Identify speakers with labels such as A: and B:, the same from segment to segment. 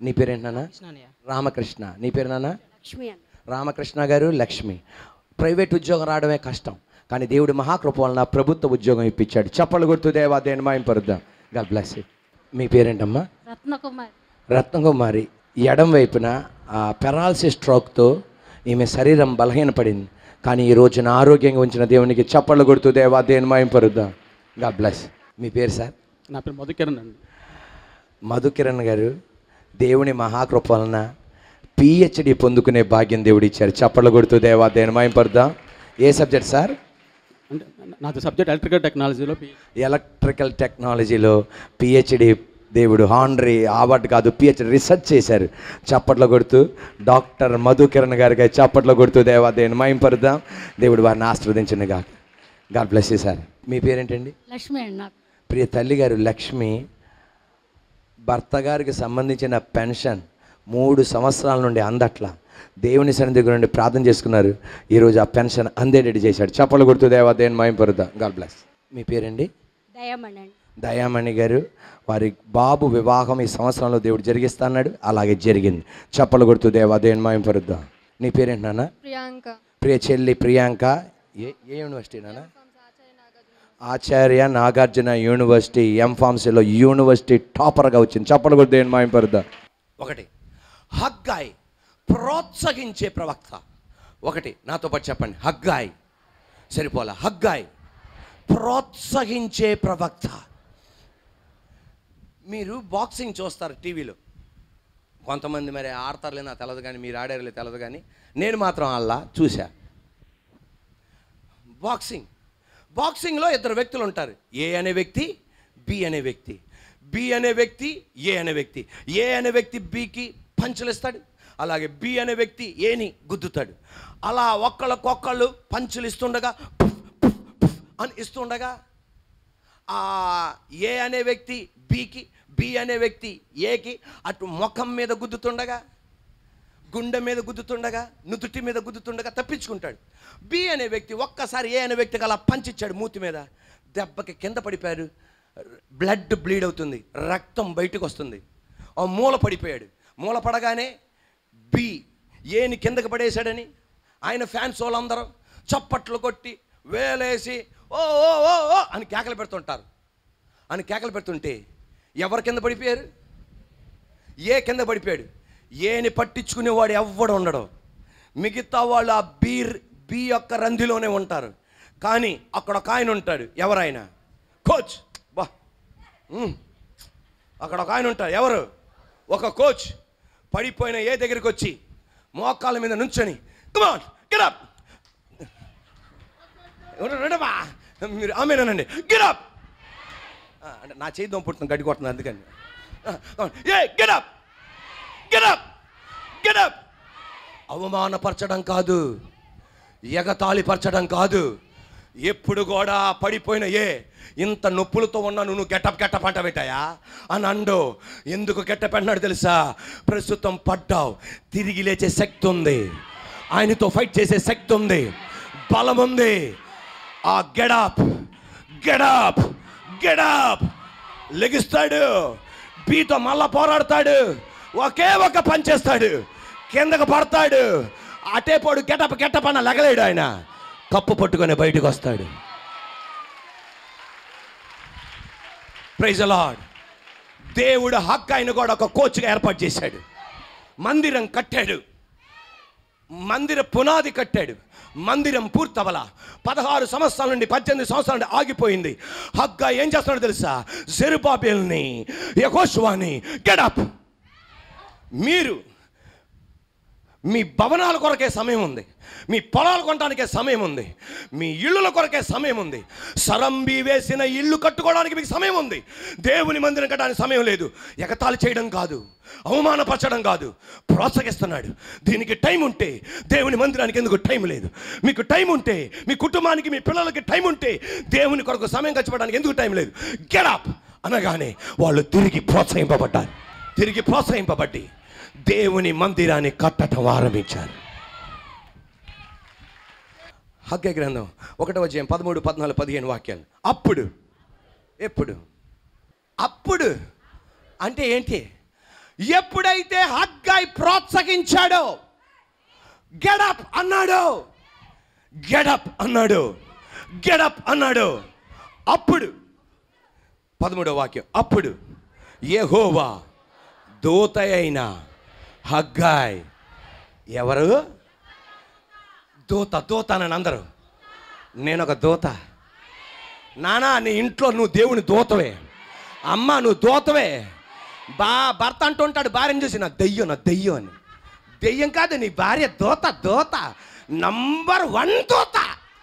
A: నీ పేరేంటి నాన్న
B: కృష్ణయ్య
A: రామకృష్ణ నీ పేరు నాన్న
C: లక్ష్మి అన్న
A: రామకృష్ణ గారు లక్ష్మి ప్రైవేట్ ఉద్యోగం రావడమే కష్టం కానీ దేవుడు మహాకృప వలన ప్రభుత్వ ఉద్యోగం ఇప్పించాడు చప్పలు గుర్తు దేవా దేని మాయింపరుద్దాం గాడ్ బ్లెస్ మీ పేరేంటమ్మా
C: రత్నకుమార్
A: రత్నకుమారి ఎడం వైపున ఆ పెరాలసిస్ స్ట్రోక్తో ఈమె శరీరం బలహీనపడింది కానీ ఈ రోజున ఆరోగ్యంగా ఉంచిన దేవునికి చప్పళ్ళు కొడుతూ దేవా దేని మాయింపరుద్దాం గాడ్ బ్లెస్ మీ పేరు సార్
B: నా పేరు మధుకిరణ్ అండి
A: మధుకిరణ్ గారు దేవుని మహాకృప వలన పిహెచ్డి పొందుకునే భాగ్యం దేవుడు ఇచ్చారు చప్పట్లు కొడుతూ దేవా దేని మాయింపరుద్దాం ఏ సబ్జెక్ట్ సార్
B: అంటే నాది సబ్జెక్ట్ ఎలక్ట్రికల్ టెక్నాలజీలో పి
A: ఎలక్ట్రికల్ టెక్నాలజీలో పిహెచ్డి దేవుడు హాండ్రీ అవార్డు కాదు పిహెచ్డి రీసెర్చ్ చేశారు చప్పట్లు కొడుతూ డాక్టర్ మధు కిరణ్ గారికి చప్పట్లు కొడుతూ దేవా దేని మాయింపరుద్దాం దేవుడు వారిని ఆశీర్వదించండి god god bless you sir మీ పేరేంటండి
C: లక్ష్మి అండి నాకు
A: ప్రియ తల్లి గారు లక్ష్మి భర్త గారికి సంబంధించిన పెన్షన్ మూడు సంవత్సరాల నుండి అందట్ల దేవుని సన్నిధి దగ్గర నుండి ప్రార్థన చేసుకున్నారు ఈరోజు ఆ పెన్షన్ అందేటట్టు చేశాడు చప్పలు కొడుతూ దేవా దేని మాయింపరుద్దాం గాడ్ బ్లెస్ మీ పేరండి
C: దయమణి అండి
A: దయామణి గారు వారి బాబు వివాహం ఈ సంవత్సరంలో దేవుడు జరిగిస్తాన్నాడు అలాగే జరిగింది చప్పలు కొడుతూ దేవా దేని మాయింపరుద్దాం నీ పేరేంటి నాన్న
D: ప్రియాంక
A: ప్రియ చెల్లి ప్రియాంక ఏ ఏ యూనివర్సిటీ నాన్న ఆచార్య నాగార్జున యూనివర్సిటీ ఎంఫామ్సీలో యూనివర్సిటీ టాపర్గా వచ్చింది చప్పలు కొడుతూ దేని మాయింపరుద్దాం ఒకటి హగ్గాయ్ ప్రోత్సహించే ప్రవక్త ఒకటి నాతో పాటు చెప్పండి హగ్గాయ్ సరిపోలా హగ్గాయ్ ప్రోత్సహించే ప్రవక్త మీరు బాక్సింగ్ చూస్తారు టీవీలో కొంతమంది మరి ఆడతారులే నాకు తెలదు కానీ మీరు ఆడారులే తెలదు కానీ నేను మాత్రం అలా చూసా బాక్సింగ్ బాక్సింగ్లో ఇద్దరు వ్యక్తులు ఉంటారు ఏ అనే వ్యక్తి బి అనే వ్యక్తి బి అనే వ్యక్తి ఏ అనే వ్యక్తి ఏ అనే వ్యక్తి బికి పంచులు ఇస్తాడు అలాగే బి అనే వ్యక్తి ఏని గుద్దుతాడు అలా ఒక్కళ్ళకొక్కళ్ళు పంచులు ఇస్తుండగా పుఫ్, పుఫ్, పుఫ్ అని ఇస్తుండగా ఆ ఏ అనే వ్యక్తి బికి బి అనే వ్యక్తి ఏకి అటు ముఖం మీద గుద్దుతుండగా గుండె మీద గుద్దుతుండగా నుదుటి మీద గుద్దుతుండగా తప్పించుకుంటాడు బి అనే వ్యక్తి ఒక్కసారి ఏ అనే వ్యక్తికి అలా పంచిచ్చాడు మూతి మీద దెబ్బకి కింద పడిపోయాడు బ్లడ్ బ్లీడ్ అవుతుంది రక్తం బయటకు వస్తుంది ఆ మూల పడిపోయాడు మూల పడగానే బి ఏని కిందకి పడేశాడని ఆయన ఫ్యాన్స్ వాళ్ళందరూ చప్పట్లు కొట్టి వేలేసి ఓ ఓ ఓ ఓ అని కేకలు పెడుతుంటారు అని కేకలు పెడుతుంటే ఎవరు కింద పడిపోయారు ఏ కింద పడిపోయాడు ఏని పట్టించుకునేవాడు ఎవ్వడు ఉండడు మిగతా వాళ్ళు ఆ బీర్ బి యొక్క రంధిలోనే ఉంటారు కానీ అక్కడ ఒక ఆయన ఉంటాడు ఎవరైనా కోచ్ బా ఉమ్. అక్కడ ఒక ఆయన ఉంటాడు ఎవరు ఒక కోచ్ పడిపోయిన ఏ దగ్గరికి వచ్చి మోకాళ్ళ మీద నుంచొని కమాన్ గెటప్ మీరు ఆమెనండి గెటప్ అంటే నా చేయి దొంపుడుతుంది గడ్డి కొడుతుంది అందుకని ఏ గెటప్ గెటప్ గెటప్ అవమానపరచడం కాదు ఎగతాళి పరచడం కాదు ఎప్పుడు కూడా పడిపోయిన ఏ ఇంత నొప్పులతో ఉన్నాను నువ్వు గెటప్ గెటప్ అంట పెట్టాయా అని అండు ఎందుకు గెటప్ అన్నాడు తెలుసా ప్రస్తుతం పడ్డావు తిరిగి లేచే శక్తి ఉంది ఆయనతో ఫైట్ చేసే శక్తి ఉంది బలం ఉంది ఆ గెడప్ గెడప్ గెడప్ లెగిస్తాడు బీతో మళ్ళా పోరాడతాడు ఒకే ఒక పని చేస్తాడు కిందకు పడతాడు అటే పోడు గెటప్ గెటప్ అన్న లగలేడు ఆయన కప్పు పట్టుకొని బయటకు వస్తాడు ప్రైజ్ లార్డ్ దేవుడు హక్కు ఆయన కూడా ఒక కోచ్గా ఏర్పాటు చేశాడు మందిరం కట్టాడు మందిర పునాది కట్టాడు మందిరం పూర్తవల పదహారు సంవత్సరాల నుండి పద్దెనిమిది సంవత్సరాల నుండి ఆగిపోయింది హగ్గా ఏం చేస్తున్నాడు తెలుసా జెరుబాబేల్ని యహోషువాని గెడప్ మీరు మీ భవనాల కొరకే సమయం ఉంది మీ పొలాలు కొనడానికే సమయం ఉంది మీ ఇళ్ళుల కొరకే సమయం ఉంది సరంబి వేసిన ఇల్లు కట్టుకోవడానికి మీకు సమయం ఉంది దేవుని మందిరం కట్టడానికి సమయం లేదు ఎగతాళి చేయడం కాదు అవమానపరచడం కాదు ప్రోత్సహిస్తున్నాడు దీనికి టైం ఉంటే దేవుని మందిరానికి ఎందుకు టైం లేదు మీకు టైం ఉంటే మీ కుటుంబానికి మీ పిల్లలకి టైం ఉంటే దేవుని కొరకు సమయం ఖర్చుపడడానికి ఎందుకు టైం లేదు గెడప్ అనగానే వాళ్ళు తిరిగి ప్రోత్సహింపబడ్డారు తిరిగి ప్రోత్సహింపబడ్డి దేవుని మందిరాన్ని కట్టడం ఆరంభించారు హగ్గ గ్రంథం ఒకటో అధ్యాయం పదమూడు పద్నాలుగు పదిహేను వాక్యాలు అప్పుడు ఎప్పుడు అప్పుడు అంటే ఏంటి ఎప్పుడైతే హగ్గాయి ప్రోత్సహించాడో గెడప్ అన్నాడు గెడప్ అన్నాడు గెడప్ అన్నాడు అప్పుడు పదమూడవ వాక్యం అప్పుడు యెహోవా దూత అయిన హగ్గాయ్ ఎవరు దూత దూత అని అందరూ నేను ఒక దూత నానా నీ ఇంట్లో నువ్వు దేవుని దూతవే అమ్మ నువ్వు దూతవే బా భర్త అంటుంటాడు భార్యను చూసి నా దెయ్యం నా దెయ్యం అని దెయ్యం కాదు నీ భార్య దూత దూత నంబర్ వన్ దూత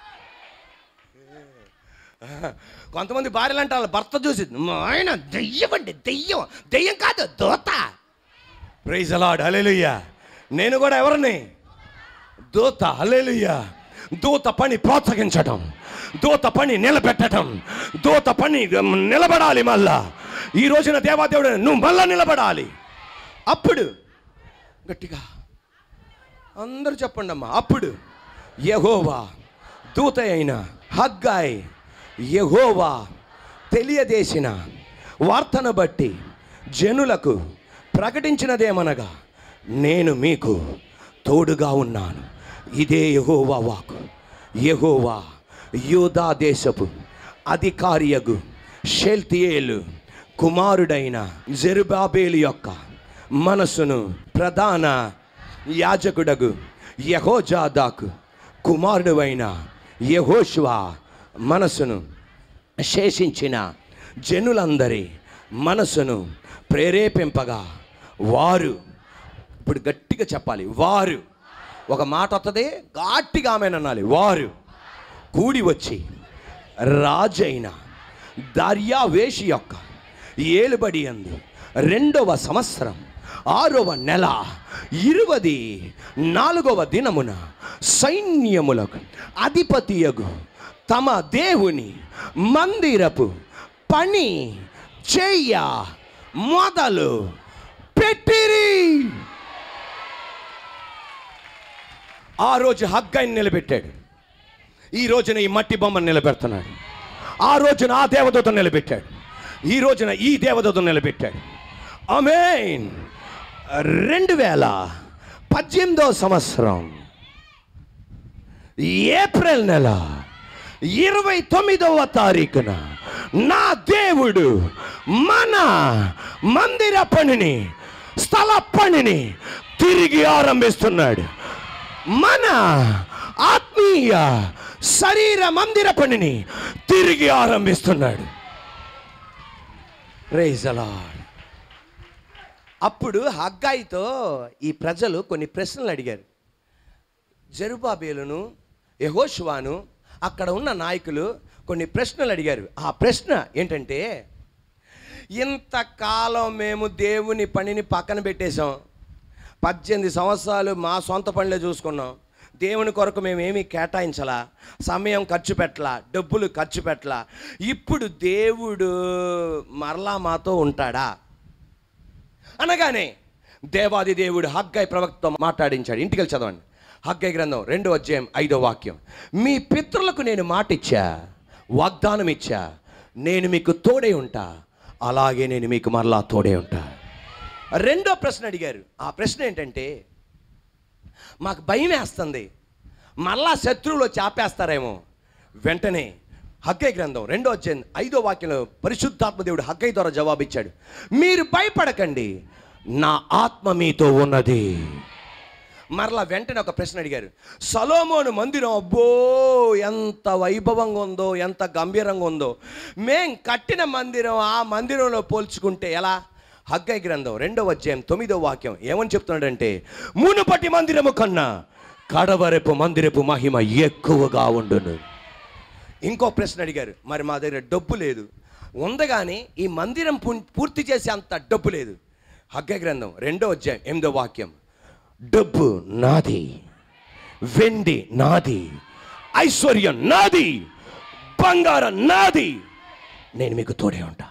A: కొంతమంది భార్యలు అంటారు వాళ్ళ భర్త చూసి "మా ఆయన దెయ్యం అండి దెయ్యం దెయ్యం కాదు దూత ప్రైజ్ అలాడ్ హల్లెలూయా నేను కూడా ఎవరిని దూత హల్లెలూయా దూత పని ప్రోత్సహించటం దూత పని నిలబెట్టడం దూత పని నిలబడాలి మళ్ళా ఈ రోజున దేవాదేవుడు నువ్వు మళ్ళా నిలబడాలి అప్పుడు గట్టిగా అందరూ చెప్పండి అమ్మా అప్పుడు యహోవా దూత అయిన హగ్గాయ్ యహోవా తెలియదేసిన వార్తను బట్టి జనులకు ప్రకటించినదేమనగా నేను మీకు తోడుగా ఉన్నాను ఇదే యహోవా వాకు యహోవా యూదా దేశపు అధికారియగు షెల్తియేలు కుమారుడైన జెరుబాబేలు యొక్క మనసును ప్రధాన యాజకుడగు యహోజాదాకు కుమారుడువైన యహోషువా మనసును శేషించిన జనులందరి మనసును ప్రేరేపింపగా వారు ఇప్పుడు గట్టిగా చెప్పాలి వారు ఒక మాట వస్తుంది గట్టిగా ఆమె అనాలి వారు కూడి వచ్చి రాజైన దర్యావేషి యొక్క ఏలుబడి అందు రెండవ సంవత్సరం ఆరవ నెల ఇరువది నాలుగవ దినమున సైన్యములకు అధిపతియగు తమ దేవుని మందిరపు పని చెయ్య మొదలు పెట్టిరి ఆ రోజు హగ్గాయిని నిలబెట్టాడు ఈ రోజున ఈ మట్టి బొమ్మను నిలబెడుతున్నాడు ఆ రోజున ఆ దేవదూతను నిలబెట్టాడు ఈ రోజున ఈ దేవదూతను నిలబెట్టాడు ఆమేన్ రెండు వేల పద్దెనిమిదో సంవత్సరం ఏప్రిల్ నెల ఇరవై తొమ్మిదవ తారీఖున నా దేవుడు మన మందిర పనిని స్థల పనిని తిరిగి ఆరంభిస్తున్నాడు మన ఆత్మీయ శరీర మందిర పనిని తిరిగి ఆరంభిస్తున్నాడు Praise the Lord. అప్పుడు హగ్గాయితో ఈ ప్రజలు కొన్ని ప్రశ్నలు అడిగారు జరుబాబేలును యహోషువాను అక్కడ ఉన్న నాయకులు కొన్ని ప్రశ్నలు అడిగారు ఆ ప్రశ్న ఏంటంటే ఇంతకాలం మేము దేవుని పనిని పక్కన పెట్టేశాం పద్దెనిమిది సంవత్సరాలు మా సొంత పనులే చూసుకున్నాం దేవుని కొరకు మేము ఏమీ కేటాయించలా సమయం ఖర్చు పెట్టలా డబ్బులు ఖర్చు పెట్టలా ఇప్పుడు దేవుడు మరలా మాతో ఉంటాడా అనగానే దేవాది దేవుడు హగ్గై ప్రవక్తతో మాట్లాడించాడు ఇంటికి వెళ్ళి చదవండి హగ్గై గ్రంథం రెండో అధ్యాయం ఐదో వాక్యం మీ పితృలకు నేను మాట ఇచ్చా వాగ్దానం ఇచ్చా నేను మీకు తోడే ఉంటా అలాగే నేను మీకు మరలా తోడే ఉంటా రెండో ప్రశ్న అడిగారు ఆ ప్రశ్న ఏంటంటే మాకు భయం వేస్తుంది మరలా శత్రువులు చాపేస్తారేమో వెంటనే హగ్గై గ్రంథం రెండో అధ్యాయం ఐదో వాక్యంలో పరిశుద్ధాత్మ దేవుడు హగ్గై ద్వారా జవాబిచ్చాడు మీరు భయపడకండి నా ఆత్మ మీతో ఉన్నది మరలా వెంటనే ఒక ప్రశ్న అడిగారు సలోమోను మందిరం అబ్బో ఎంత వైభవంగా ఉందో ఎంత గంభీరంగా ఉందో మేం కట్టిన మందిరం ఆ మందిరంలో పోల్చుకుంటే ఎలా హగ్గై గ్రంథం రెండవ అధ్యాయం తొమ్మిదో వాక్యం ఏమని చెప్తున్నాడంటే మునుపటి మందిరము కన్నా కడవరపు మందిరపు మహిమ ఎక్కువగా ఉండును ఇంకో ప్రశ్న అడిగారు మరి మా దగ్గర డబ్బు లేదు ఉంది కానీ ఈ మందిరం పు- పూర్తి చేసే అంత డబ్బు లేదు హగ్గ గ్రంథం రెండో అధ్యాయం ఎనిమిదో వాక్యం డబ్బు నాది వెండి నాది ఐశ్వర్యం నాది బంగారం నాది నేను మీకు తోడే ఉంటా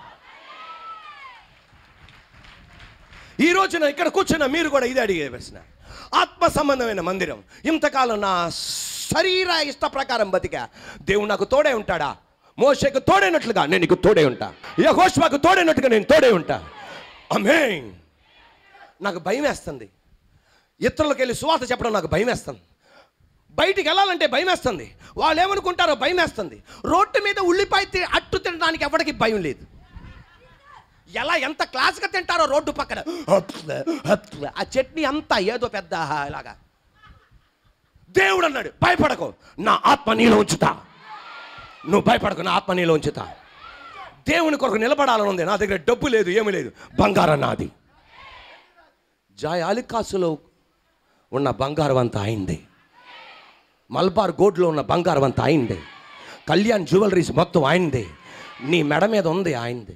A: ఈ రోజున ఇక్కడ కూర్చున్న మీరు కూడా ఇది అడిగే ప్రశ్న ఆత్మ సంబంధమైన మందిరం ఇంతకాలం నా శరీర ఇష్ట ప్రకారం బతికా దేవుడు నాకు తోడే ఉంటాడా మోషకు తోడైనట్లుగా నేను నీకు తోడే ఉంటా యహోష్మాకు తోడైనట్టుగా నేను తోడే ఉంటా అమేన్ నాకు భయం వేస్తుంది ఇతరులకు వెళ్ళి సువార్త చెప్పడం నాకు భయం వేస్తుంది బయటికి వెళ్ళాలంటే భయం వేస్తుంది వాళ్ళు ఏమనుకుంటారో భయం వేస్తుంది రోడ్డు మీద ఉల్లిపాయ తి- అట్టు తినడానికి ఎవరికి భయం లేదు ఎలా ఎంత క్లాస్గా తింటారో రోడ్డు పక్కన ఆ చట్నీ అంతా ఏదో పెద్ద ఇలాగా దేవుడు అన్నాడు భయపడకు నా ఆత్మ నీలో ఉంచుతా నువ్వు భయపడకు నా ఆత్మ నీలో ఉంచుతా దేవుని కొరకు నిలబడాలని ఉంది నా దగ్గర డబ్బు లేదు ఏమీ లేదు బంగారం నాది జాయ్ అలికాసులో ఉన్న బంగారం అంతా అయింది మల్బార్ గోడ్లో ఉన్న బంగారం అంతా అయింది కళ్యాణ్ జ్యువెలరీస్ మొత్తం ఆయనది నీ మెడ మీద ఉంది ఆయనది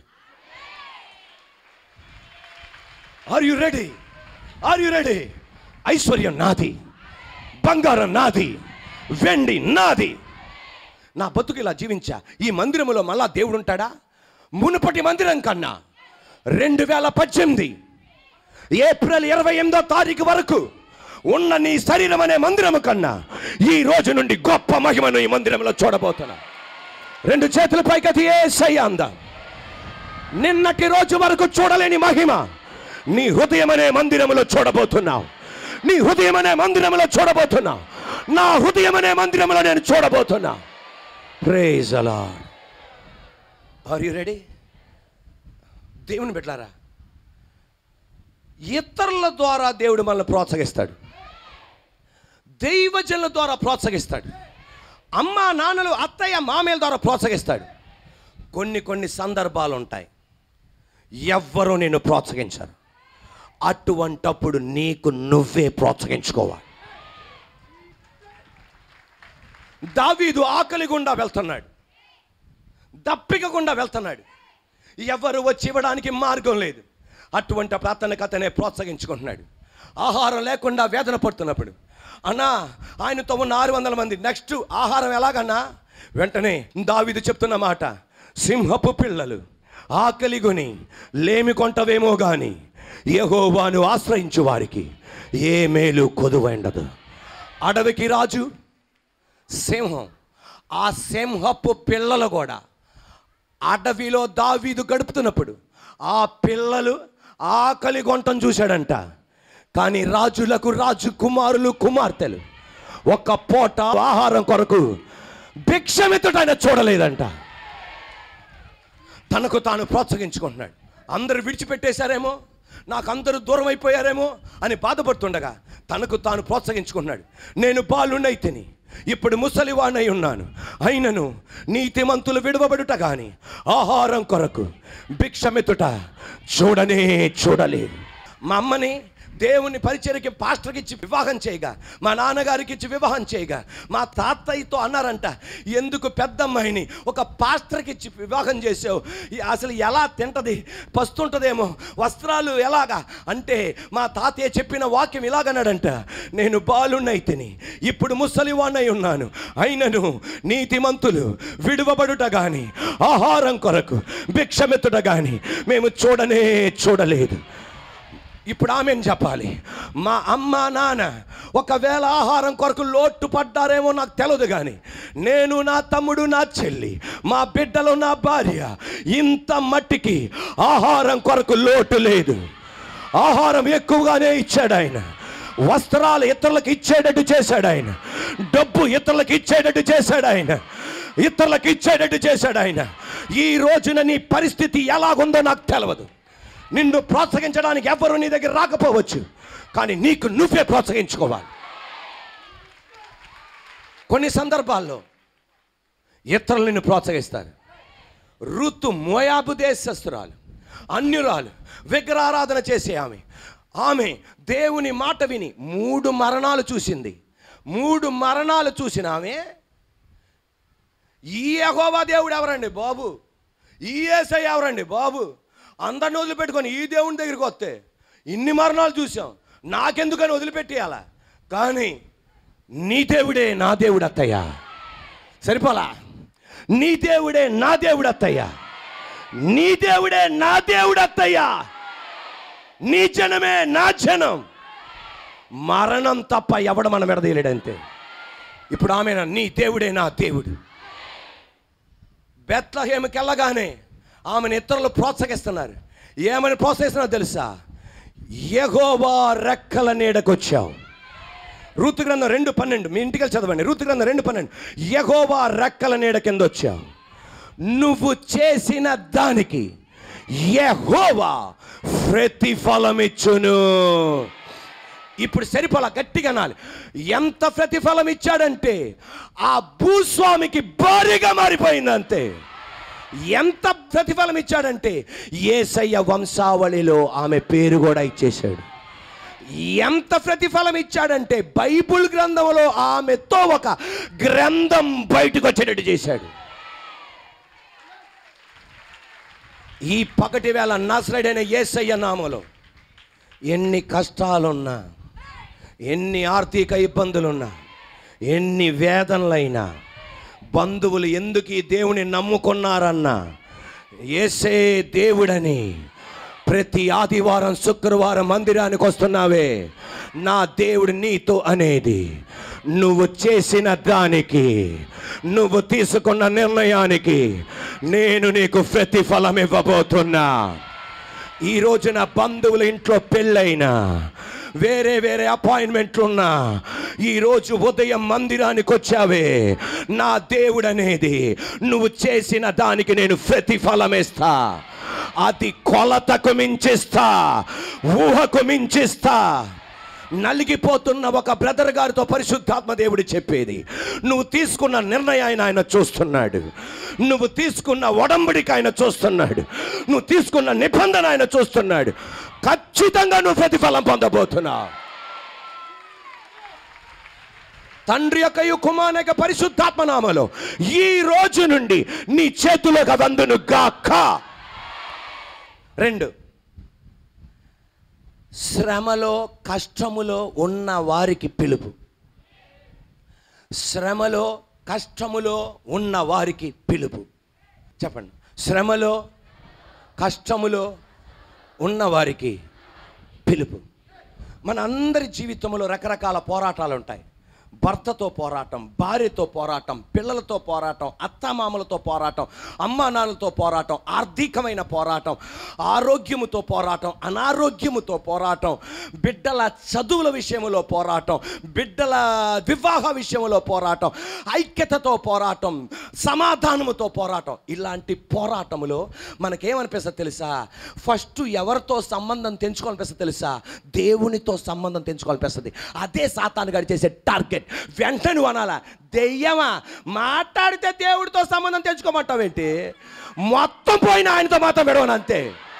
A: are you ready are you ready ఐశ్వర్యం నాది బంగారం నాది వెండి నాది నా బతుకు ఇలా జీవించా ఈ మందిరములో మళ్ళా దేవుడు ఉంటాడా మునుపటి మందిరం కన్నా రెండు వేల పద్దెనిమిది ఏప్రిల్ ఇరవై ఎనిమిదో తారీఖు వరకు ఉన్న నీ శరీరం అనే మందిరము కన్నా ఈ రోజు నుండి గొప్ప మహిమను ఈ మందిరంలో చూడబోతున్నా రెండు చేతుల పైకతి ఏ అందా నిన్నటి రోజు వరకు చూడలేని మహిమ నీ హృదయం అనే మందిరములో చూడబోతున్నావు నీ హృదయం అనే మందిరములో చూడబోతున్నావు నా హృదయం అనే మందిరములో నేను చూడబోతున్నా ప్రేజ్ అలా ఆర్ యు రెడీ దేవుని బిడ్డారా ఇతరుల ద్వారా దేవుడు మనల్ని ప్రోత్సహిస్తాడు దైవజనుల ద్వారా ప్రోత్సహిస్తాడు అమ్మ నాన్నలు అత్తయ్య మామయ్యల ద్వారా ప్రోత్సహిస్తాడు కొన్ని కొన్ని సందర్భాలు ఉంటాయి ఎవ్వరూ నిన్ను ప్రోత్సహించరు అటువంటప్పుడు నీకు నువ్వే ప్రోత్సహించుకోవాలి దావీదు ఆకలి గుండా వెళ్తున్నాడు దప్పిక గుండా వెళ్తున్నాడు ఎవరు వచ్చి ఇవ్వడానికి మార్గం లేదు అటువంటి ప్రార్థనకు అతనే ప్రోత్సహించుకుంటున్నాడు ఆహారం లేకుండా వేదన పడుతున్నప్పుడు అన్నా ఆయనతో ఉన్న ఆరు వందల మంది నెక్స్ట్ ఆహారం ఎలాగన్నా వెంటనే దావీదు చెప్తున్న మాట సింహపు పిల్లలు ఆకలిగొని లేమి కొంటవేమో గాని యెహోవాను ఆశ్రయించు వారికి ఏ మేలు కొదువైండదు అడవికి రాజు సింహం ఆ సింహపు పిల్లలు కూడా అడవిలో దావీదు గడుపుతున్నప్పుడు ఆ పిల్లలు ఆకలి గొంటం చూశాడంట కానీ రాజులకు రాజు కుమారులు కుమార్తెలు ఒక్క పూట ఆహారం కొరకు భిక్షమెత్తుట ఆయన చూడలేదంట తనకు తాను ప్రోత్సహించుకుంటున్నాడు అందరు విడిచిపెట్టేశారేమో నాకు అందరూ దూరం అయిపోయారేమో అని బాధపడుతుండగా తనకు తాను ప్రోత్సహించుకున్నాడు నేను బాలునైతిని ఇప్పుడు ముసలివాణై ఉన్నాను అయినను నీతిమంతులు విడవబడుట గాని ఆహారం కొరకు భిక్షమెత్తుట చూడనే చూడలేదు మా అమ్మని దేవుని పరిచయకి పాస్టర్కి ఇచ్చి వివాహం చేయగా మా నాన్నగారికి ఇచ్చి వివాహం చేయగా మా తాతయ్యతో అన్నారంట ఎందుకు పెద్దమ్మాయిని ఒక పాస్టర్కి ఇచ్చి వివాహం చేసావు ఈ అసలు ఎలా తింటది పస్తుంటదేమో వస్త్రాలు ఎలాగా అంటే మా తాతయ్య చెప్పిన వాక్యం ఇలాగన్నాడంట నేను బాలున్నైతిని ఇప్పుడు ముసలివాణ్ణై ఉన్నాను అయినను నీతిమంతులు విడువబడుట గాని ఆహారం కొరకు భిక్షమెత్తుట గాని మేము చూడనే చూడలేదు ఇప్పుడు ఆమెను చెప్పాలి మా అమ్మ నాన్న ఒకవేళ ఆహారం కొరకు లోటు పడ్డారేమో నాకు తెలియదు కానీ నేను నా తమ్ముడు నా చెల్లి మా బిడ్డలు నా భార్య ఇంత మట్టికి ఆహారం కొరకు లోటు లేదు ఆహారం ఎక్కువగానే ఇచ్చాడు ఆయన వస్త్రాలు ఇతరులకు ఇచ్చేటట్టు చేశాడు ఆయన డబ్బు ఇతరులకు ఇచ్చేటట్టు చేశాడు ఆయన ఇతరులకు ఇచ్చేటట్టు చేశాడు ఆయన ఈ రోజున నీ పరిస్థితి ఎలాగుందో నాకు తెలియదు నిన్ను ప్రోత్సహించడానికి ఎవ్వరు నీ దగ్గర రాకపోవచ్చు కానీ నీకు నువ్వే ప్రోత్సహించుకోవాలి కొన్ని సందర్భాల్లో ఇతరులు నిన్ను ప్రోత్సహిస్తారు ఋతు మోయాబు దేశస్తురాలు అన్యురాలు విగ్రహారాధన చేసే ఆమె ఆమె దేవుని మాట విని మూడు మరణాలు చూసింది మూడు మరణాలు చూసిన ఆమె ఈ యెహోవా దేవుడు ఎవరండి బాబు ఈ ఏసై ఎవరండి బాబు అందరిని వదిలిపెట్టుకొని ఈ దేవుని దగ్గరికి వస్తే ఇన్ని మరణాలు చూసాం నాకెందుకని వదిలిపెట్టేయాలా కానీ నీ దేవుడే నా దేవుడు అత్తయ్య సరిపోలా నీ దేవుడే నా దేవుడు అత్తయ్య నీ దేవుడే నా దేవుడు అత్తయ్య నీ జనమే నా జనం మరణం తప్ప ఎవడ మనం విడదీయలేడంతే ఇప్పుడు ఆమె నీ దేవుడే నా దేవుడు బెత్లహేమకి వెళ్ళగానే ఆమెను ఇతరులు ప్రోత్సహిస్తున్నారు ఏమని ప్రోత్సహిస్తున్నారు తెలుసా యెహోవా రెక్కల నీడకొచ్చావు ఋతు గ్రంథం రెండు పన్నెండు మీ ఇంటికి వెళ్ళి చదవండి ఋతు గ్రంథం రెండు పన్నెండు యెహోవా రెక్కల నీడ కింద వచ్చావు నువ్వు చేసిన దానికి యెహోవా ప్రతిఫలం ఇచ్చును ఇప్పుడు సరిపోలా గట్టిగా అనాలి ఎంత ప్రతిఫలం ఇచ్చాడంటే ఆ భూస్వామికి భారీగా మారిపోయింది అంతే ఎంత ప్రతిఫలం ఇచ్చాడంటే ఏసయ్య వంశావళిలో ఆమె పేరు కూడా ఇచ్చేశాడు ఎంత ప్రతిఫలం ఇచ్చాడంటే బైబుల్ గ్రంథంలో ఆమెతో ఒక గ్రంథం బయటకు వచ్చేటట్టు చేశాడు ఈ పగటి వేళ నసరైడైన ఏసయ్య నామలో ఎన్ని కష్టాలున్నా ఎన్ని ఆర్థిక ఇబ్బందులున్నా ఎన్ని వేదనలైనా బంధువులు ఎందుకు ఈ దేవుని నమ్ముకున్నారన్నా ఏసే దేవుడని ప్రతి ఆదివారం శుక్రవారం మందిరానికి వస్తున్నావే నా దేవుడు నీతో అనేది నువ్వు చేసిన దానికి నువ్వు తీసుకున్న నిర్ణయానికి నేను నీకు ప్రతిఫలం ఇవ్వబోతున్నా ఈ రోజున బంధువుల ఇంట్లో పెళ్ళైనా వేరే వేరే అపాయింట్మెంట్లు ఉన్నా ఈరోజు ఉదయం మందిరానికి వచ్చావే నా దేవుడు అనేది నువ్వు చేసిన దానికి నేను ప్రతిఫలం ఇస్తా అది కొలతకు మించిస్తా ఊహకు మించిస్తా నలిగిపోతున్న ఒక బ్రదర్ గారితో పరిశుద్ధాత్మ దేవుడు చెప్పేది నువ్వు తీసుకున్న నిర్ణయాన్ని ఆయన చూస్తున్నాడు నువ్వు తీసుకున్న ఒడంబడికి ఆయన చూస్తున్నాడు నువ్వు తీసుకున్న నిబంధన ఆయన చూస్తున్నాడు ఖచ్చితంగా నువ్వు ప్రతిఫలం పొందబోతున్నావు తండ్రి యొక్క కుమార్ యొక్క పరిశుద్ధాత్మ నామలో ఈ రోజు నుండి నీ చేతిలోకి వందును గాక రెండు శ్రమలో కష్టములో ఉన్న వారికి పిలుపు శ్రమలో కష్టములో ఉన్న వారికి పిలుపు చెప్పండి శ్రమలో కష్టములో ఉన్న వారికి పిలుపు మన అందరి జీవితంలో రకరకాల పోరాటాలు ఉంటాయి భర్తతో పోరాటం భార్యతో పోరాటం పిల్లలతో పోరాటం అత్తామామలతో పోరాటం అమ్మా నాన్నలతో పోరాటం ఆర్థికమైన పోరాటం ఆరోగ్యముతో పోరాటం అనారోగ్యముతో పోరాటం బిడ్డల చదువుల విషయంలో పోరాటం బిడ్డల వివాహ విషయంలో పోరాటం ఐక్యతతో పోరాటం సమాధానముతో పోరాటం ఇలాంటి పోరాటములో మనకేమనిపిస్తుంది తెలుసా ఫస్ట్ ఎవరితో సంబంధం తెంచుకోవాలనిపిస్తుంది తెలుసా దేవునితో సంబంధం తెంచుకోవాలనిపిస్తుంది అదే సాతాను గడి చేసే టార్గెట్ వెంటనే నువ్వు అనాలా దెయ్యమా మాట్లాడితే దేవుడితో సంబంధం తెంచుకోమంటావేంటి మొత్తం పోయిన ఆయనతో మాత్రం విడవను అంతే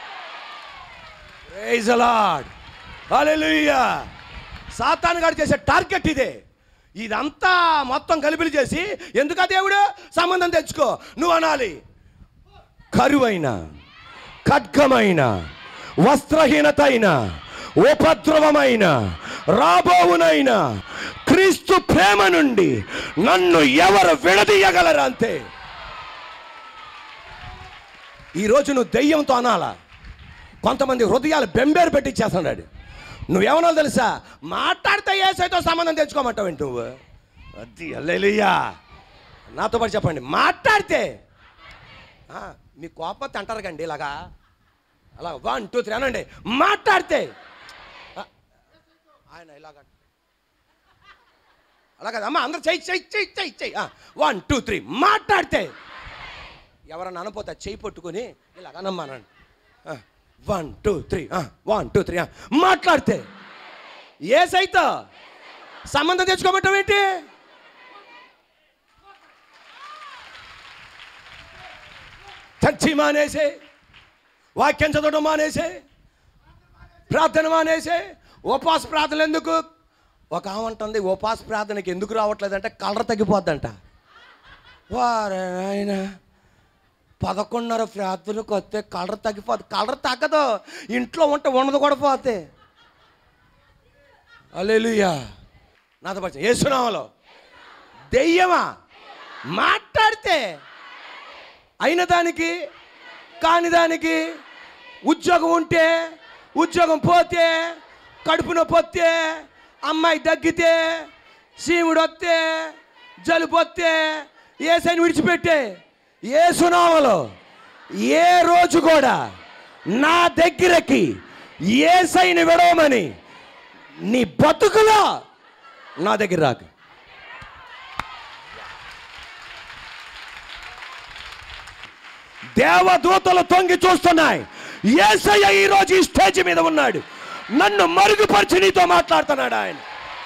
A: ప్రైజ్ లార్డ్ హల్లెలూయా సాతాను గారు చేసే టార్గెట్ ఇదే ఇదంతా మొత్తం కలిపిలి చేసి ఎందుకా దేవుడు సంబంధం తెచ్చుకో నువ్వు అనాలి కరువైన ఖడ్గమైన వస్త్రహీనత అయిన ఉపద్రవమైన రాబోవునైన క్రీస్తు ప్రేమ నుండి నన్ను ఎవరు విడదీయగలరు అంతే ఈరోజు నువ్వు దెయ్యంతో అనాలా కొంతమంది హృదయాలు బెంబేరు పెట్టించేస్తున్నాడు నువ్వేమన్నా తెలుసా మాట్లాడితే ఏసైతో సంబంధం తెచ్చుకోమంటావు ఏంటి నువ్వు అది అల్లెలుయ్యా నాతో పాటు చెప్పండి మాట్లాడితే ఆ, మీ కోపం అంటారు కండి ఇలాగా అలా వన్ టూ త్రీ అనండి మాట్లాడితే ఆ, ఆయన ఇలాగ అలాగా అమ్మ అందరు చెయ్యి చెయ్యి చెయ్యి చెయ్యి చెయ్యి వన్ టూ త్రీ మాట్లాడితే ఎవరన్నా అనపోతే చెయ్యి పట్టుకొని ఇలాగ అనమ్మానండి one two three one two three మాట్లాడితే ఏ సైత సంబంధం తెచ్చుకోమంటావు ఏంటి చర్చి మానేసే వాక్యం చదవడం మానేసే ప్రార్థన మానేసే ఉపవాస ప్రార్థనలు ఎందుకు ఒక ఆమె అంటుంది ఉపవాస ప్రార్థనకి ఎందుకు రావట్లేదంటే కలర్ తగ్గిపోద్దంట వారే ఆయన పదకొండున్నర ప్రార్థనకు వస్తే కలర్ తగ్గిపోద్ది కలర్ తగ్గదు ఇంట్లో ఉంటే ఉండదు కూడా పోతే అల్లెలుయ్యా నాతో పచ్చ ఏసునామలో దెయ్యమా మాట్లాడితే అయిన దానికి కాని దానికి ఉద్యోగం ఉంటే ఉద్యోగం పోతే కడుపు నొప్పి వస్తే అమ్మాయి దగ్గితే సీముడు వస్తే జలుబు వస్తే ఏసైని విడిచిపెట్టే ఏ సునామలో ఏ రోజు కూడా నా దగ్గరకి ఏసైని విడవమని నీ బతుకులా నా దగ్గర రాకు దేవదూతలు తొంగి చూస్తున్నాయి ఏసయ్య ఈరోజు ఈ స్టేజ్ మీద ఉన్నాడు నన్ను మరుగుపరిచి నీతో మాట్లాడుతున్నాడు ఆయన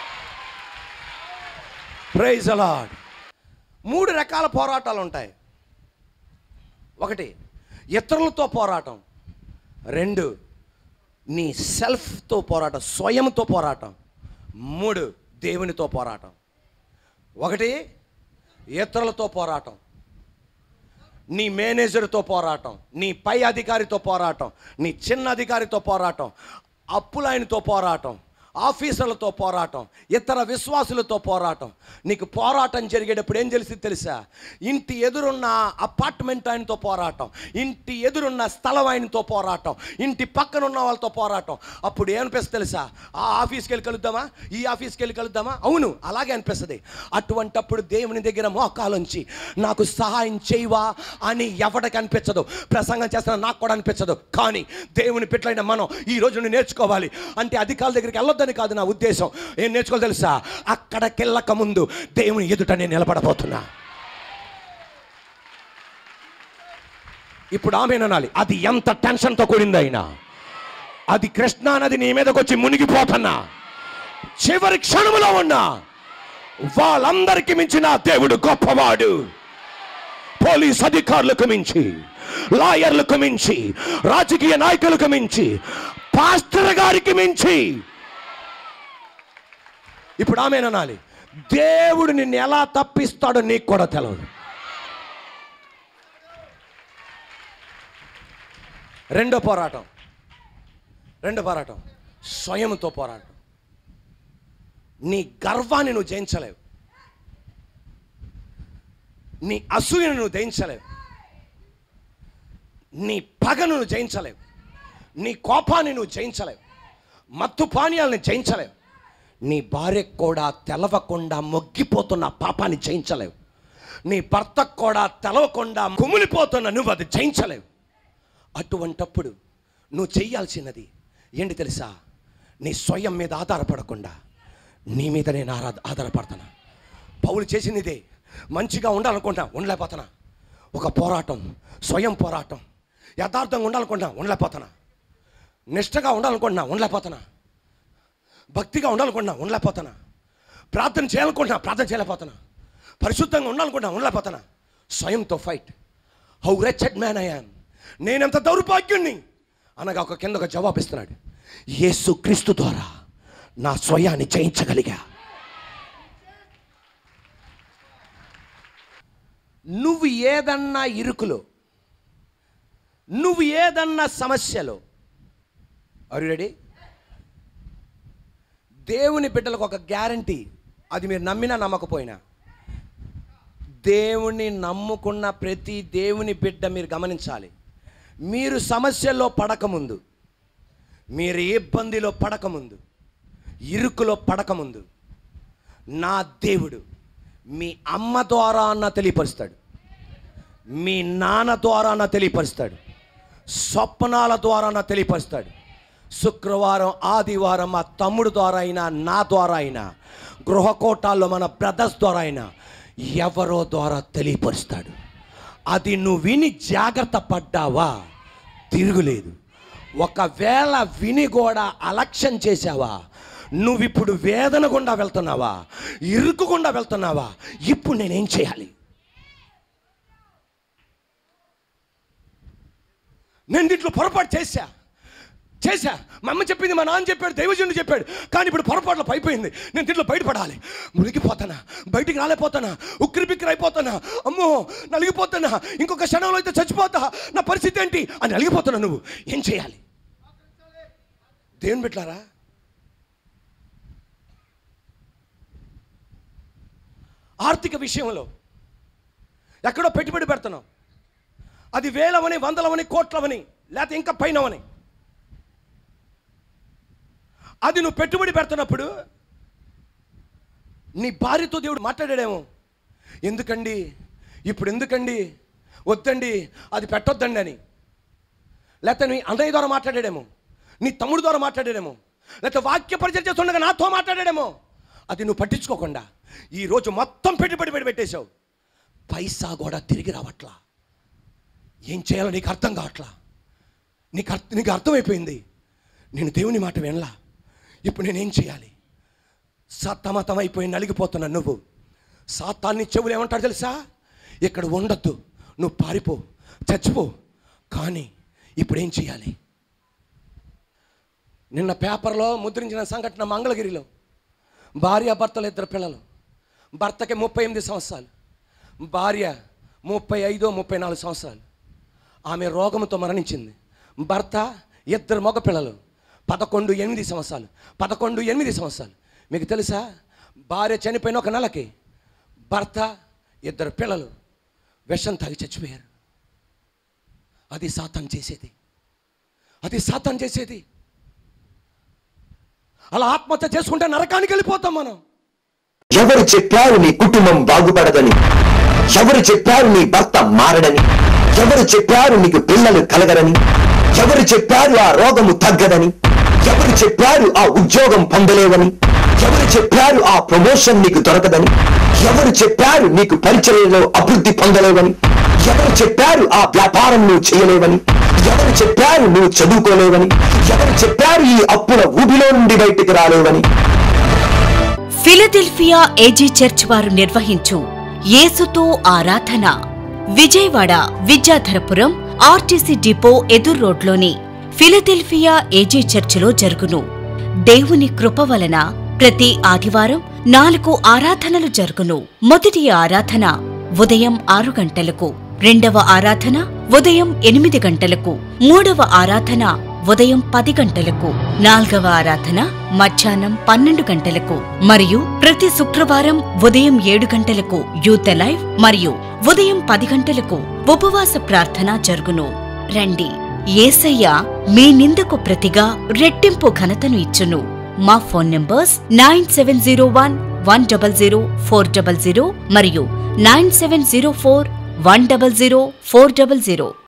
A: ప్రైజ్ అలాడ్ మూడు రకాల పోరాటాలు ఉంటాయి ఒకటి ఇతరులతో పోరాటం రెండు నీ సెల్ఫ్తో పోరాటం స్వయంతో పోరాటం మూడు దేవునితో పోరాటం ఒకటి ఇతరులతో పోరాటం నీ మేనేజర్తో పోరాటం నీ పై అధికారితో పోరాటం నీ చిన్న అధికారితో పోరాటం అప్పులైనతో పోరాటం ఆఫీసర్లతో పోరాటం ఇతర విశ్వాసులతో పోరాటం నీకు పోరాటం జరిగేటప్పుడు ఏం తెలిసి తెలుసా ఇంటి ఎదురున్న అపార్ట్మెంట్ ఆయనతో పోరాటం ఇంటి ఎదురున్న స్థలం ఆయనతో పోరాటం ఇంటి పక్కన ఉన్న వాళ్ళతో పోరాటం అప్పుడు ఏమనిపిస్తుంది తెలుసా ఆ ఆఫీస్కి వెళ్ళి కలుద్దామా ఈ ఆఫీస్కి వెళ్ళి కలుద్దామా అవును అలాగే అనిపిస్తుంది అటువంటప్పుడు దేవుని దగ్గర మోకాలుంచి నాకు సహాయం చేయవా అని ఎవడికి అనిపించదు ప్రసంగం చేస్తున్న నాకు కూడా అనిపించదు కానీ దేవుని పిట్లైన మనం ఈ రోజు నుండి నేర్చుకోవాలి అంటే అధికారుల దగ్గరికి వెళ్ళొద్దని కాదు నా ఉద్దేశం ఏం నేర్చుకోవాలి తెలుసా అక్కడికి వెళ్ళక ముందు దేవుని ఎదుట నేను నిలబడబోతున్నా ఇప్పుడు ఆమె అనాలి అది ఎంత టెన్షన్తో కూడింది అయినా అది కృష్ణా నది నీ మీదకి వచ్చి మునిగిపోతున్నా చివరి క్షణములో ఉన్నా వాళ్ళందరికీ మించిన దేవుడు గొప్పవాడు పోలీస్ అధికారులకు మించి లాయర్లకు మించి రాజకీయ నాయకులకు మించి పాస్టర్ గారికి మించి ఇప్పుడు ఆమె అనాలి దేవుడు నిన్ను ఎలా తప్పిస్తాడో నీకు కూడా తెలియదు రెండో పోరాటం రెండో పోరాటం స్వయంతో పోరాటం నీ గర్వాన్ని నువ్వు జయించలేవు నీ అసూయను నువ్వు జయించలేవు నీ పగను నువ్వు జయించలేవు నీ కోపాన్ని నువ్వు జయించలేవు మత్తు పానీయాలను జయించలేవు నీ భార్యకు కూడా తెలవకుండా మొగ్గిపోతున్న పాపాన్ని జయించలేవు నీ భర్తకు కూడా తెలవకుండా కుమిలిపోతున్న నువ్వు అది జయించలేవు అటువంటప్పుడు నువ్వు చెయ్యాల్సినది ఏంటి తెలుసా నీ స్వయం మీద ఆధారపడకుండా నీ మీద నేను ఆరా ఆధారపడుతున్నా పౌలు చేసినదే మంచిగా ఉండాలనుకుంటా ఉండలేకపోతున్నా ఒక పోరాటం స్వయం పోరాటం యథార్థంగా ఉండాలనుకుంటా ఉండలేకపోతున్నా నిష్టగా ఉండాలనుకుంటున్నా ఉండలేకపోతున్నా భక్తిగా ఉండాలనుకుంటున్నా ఉండలేకపోతున్నా ప్రార్థన చేయాలనుకుంటున్నా ప్రార్థన చేయలేకపోతున్నా పరిశుద్ధంగా ఉండాలనుకుంటున్నా ఉండలేకపోతున్నా స్వయంతో fight how wretched man I am నేనెంత దౌర్భాగ్యుణ్ణి అనగా ఒక కింద ఒక జవాబు ఇస్తున్నాడు యేసు క్రీస్తు ద్వారా నా స్వయాన్ని జయించగలిగా నువ్వు ఏదన్నా ఇరుకులో నువ్వు ఏదన్నా సమస్యలో అరు రెడీ దేవుని బిడ్డలకు ఒక గ్యారంటీ అది మీరు నమ్మినా నమ్మకపోయినా దేవుని నమ్ముకున్న ప్రతి దేవుని బిడ్డ మీరు గమనించాలి మీరు సమస్యల్లో పడకముందు మీరు ఏ ఇబ్బందిలో పడకముందు ఇరుకులో పడకముందు నా దేవుడు మీ అమ్మ ద్వారా అన్న తెలియపరుస్తాడు మీ నాన్న ద్వారా అన్న తెలియపరుస్తాడు స్వప్నాల ద్వారా అన్న తెలియపరుస్తాడు శుక్రవారం ఆదివారం మా తమ్ముడు ద్వారా అయినా నా ద్వారా అయినా గృహకోటాల్లో మన బ్రదర్స్ ద్వారా అయినా ఎవరో ద్వారా తెలియపరుస్తాడు అది నువ్వు విని జాగ్రత్త పడ్డావా తిరుగులేదు ఒకవేళ విని కూడా అలక్ష్యం చేశావా నువ్వు ఇప్పుడు వేదన గుండా వెళ్తున్నావా ఇరుకు గుండా వెళ్తున్నావా ఇప్పుడు నేనేం చేయాలి నేను దీంట్లో పొరపాటు చేశా చేశా మా అమ్మ చెప్పింది మా నాన్న చెప్పాడు దైవజనుడు చెప్పాడు కానీ ఇప్పుడు పొరపాట్లు అయిపోయింది నేను దీంట్లో బయటపడాలి మునిగిపోతానా బయటికి రాలేకపోతానా ఉక్కిరి బిక్కిరి అయిపోతానా అమ్మో నలిగిపోతానా ఇంకొక క్షణంలో అయితే చచ్చిపోతా నా పరిస్థితి ఏంటి అని నలిగిపోతున్నా నువ్వు ఏం చేయాలి దేవుని పెట్టారా ఆర్థిక విషయంలో ఎక్కడో పెట్టుబడి పెడుతున్నావు అది వేలవని వందలవని కోట్లవని లేకపోతే ఇంకా పైనవని అది నువ్వు పెట్టుబడి పెడుతున్నప్పుడు నీ భార్యతో దేవుడు మాట్లాడాడేమో ఎందుకండి ఇప్పుడు ఎందుకండి వద్దండి అది పెట్టొద్దండి అని లేకపోతే నీ అన్నయ్య ద్వారా మాట్లాడాడేమో నీ తమ్ముడు ద్వారా మాట్లాడాడేమో లేకపోతే వాక్య పరిచయం చేస్తుండగా నాతో మాట్లాడాడేమో అది నువ్వు పట్టించుకోకుండా ఈరోజు మొత్తం పెట్టుబడి పెట్టి పెట్టేశావు పైసా కూడా తిరిగి రావట్లా ఏం చేయాలో నీకు అర్థం కావట్లా నీకు అర్థ నీకు అర్థమైపోయింది నేను దేవుని మాట వినలా ఇప్పుడు నేనేం చేయాలి సతమతం అయిపోయి నలిగిపోతున్నా నువ్వు సాతాన్ని చెవులు ఏమంటాడు తెలుసా ఇక్కడ ఉండొద్దు నువ్వు పారిపో చచ్చిపో కానీ ఇప్పుడు ఏం చేయాలి నిన్న పేపర్లో ముద్రించిన సంఘటన మంగళగిరిలో భార్య భర్తలు ఇద్దరు పిల్లలు భర్తకి ముప్పై ఎనిమిది సంవత్సరాలు భార్య ముప్పై ఐదో ముప్పై నాలుగు సంవత్సరాలు ఆమె రోగంతో మరణించింది భర్త ఇద్దరు మగ పిల్లలు పదకొండు ఎనిమిది సంవత్సరాలు పదకొండు ఎనిమిది సంవత్సరాలు మీకు తెలుసా భార్య చనిపోయిన ఒక నెలకి భర్త ఇద్దరు పిల్లలు విషం తాగి చచ్చిపోయారు అది సాతాన్ చేసేది అది సాతాన్ చేసేది అలా ఆత్మహత్య చేసుకుంటే నరకానికి వెళ్ళిపోతాం మనం
D: ఎవరు చెప్పారు నీ కుటుంబం బాగుపడదని ఎవరు చెప్పారు నీ భర్త మారడని ఎవరు చెప్పారు నీకు పిల్లలు కలగరని ఎవరు చెప్పారు ఆ రోగము తగ్గదని ఎవరు చెప్పారు ఆ ఉద్యోగం పొందలేవని ఎవరు చెప్పారు ఆ ప్రమోషన్ నీకు దొరకదని ఎవరు చెప్పారు నీకు పరిచర్యలో అభివృద్ధి పొందలేవని ఎవరు చెప్పారు ఆ వ్యాపారం నువ్వు చేయలేవని ఎవరు చెప్పారు నువ్వు చదువుకోలేవని ఎవరు చెప్పారు ఈ అప్పుల ఊబిలో నుండి బయటికి రాలేవని
E: ఫిలదెల్ఫియా ఏజీ చర్చ్ వారు నిర్వహించు యేసుతో ఆరాధన విజయవాడ విద్యాధరపురం ఆర్టీసీ డిపో ఎదురు రోడ్లోని ఫిలదెల్ఫియా ఏజీ చర్చిలో జరుగును దేవుని కృప వలన ప్రతి ఆదివారం నాలుగు ఆరాధనలు జరుగును మొదటి ఆరాధన ఉదయం ఆరు గంటలకు రెండవ ఆరాధన ఉదయం ఎనిమిది గంటలకు మూడవ ఆరాధన ఉదయం పది గంటలకు నాల్గవ ఆరాధన మధ్యాహ్నం పన్నెండు గంటలకు మరియు ప్రతి శుక్రవారం ఉదయం ఏడు గంటలకు యూత్ లైవ్ మరియు ఉదయం పది గంటలకు ఉపవాస ప్రార్థన జరుగును రండి ఏసయ్య మీ నిందకు ప్రతిగా రెట్టింపు ఘనతను ఇచ్చును మా phone numbers nine seven zero one one double zero four double zero మరియు nine seven zero four one double zero four double zero